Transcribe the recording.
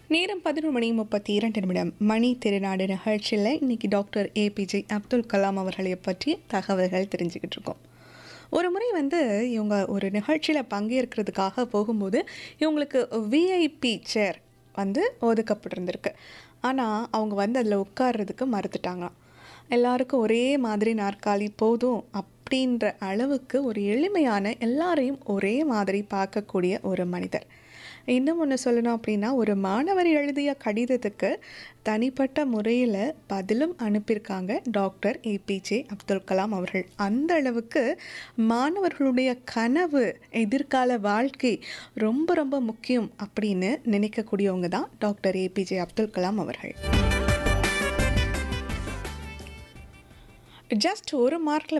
நேரம் பதினொரு மணி முப்பத்தி இரண்டு நிமிடம் மணி திருநாடு நிகழ்ச்சியில் இன்னைக்கு டாக்டர் ஏபிஜே அப்துல் கலாம் அவர்களை பற்றி தகவல்கள் தெரிஞ்சுக்கிட்டு இருக்கோம் ஒரு முறை வந்து இவங்க ஒரு நிகழ்ச்சியில் பங்கேற்கிறதுக்காக போகும்போது இவங்களுக்கு விஐபி சேர் வந்து ஒதுக்கப்பட்டிருந்திருக்கு ஆனால் அவங்க வந்து அதில் உட்கார்றதுக்கு மறுத்துட்டாங்களாம் எல்லாருக்கும் ஒரே மாதிரி நாற்காலி போதும் அப்படின்ற அளவுக்கு ஒரு எளிமையான எல்லாரையும் ஒரே மாதிரி பார்க்கக்கூடிய ஒரு மனிதர் இன்னும் ஒன்று சொல்லணும் அப்படின்னா ஒரு மாணவர் எழுதிய கடிதத்துக்கு தனிப்பட்ட முறையில் பதிலும் அனுப்பியிருக்காங்க டாக்டர் ஏபிஜே அப்துல் கலாம் அவர்கள் அந்த அளவுக்கு மாணவர்களுடைய கனவு எதிர்கால வாழ்க்கை ரொம்ப ரொம்ப முக்கியம் அப்படின்னு நினைக்கக்கூடியவங்க தான் டாக்டர் ஏபிஜே அப்துல் கலாம் அவர்கள் ஜஸ்ட் ஒரு மார்க்கில்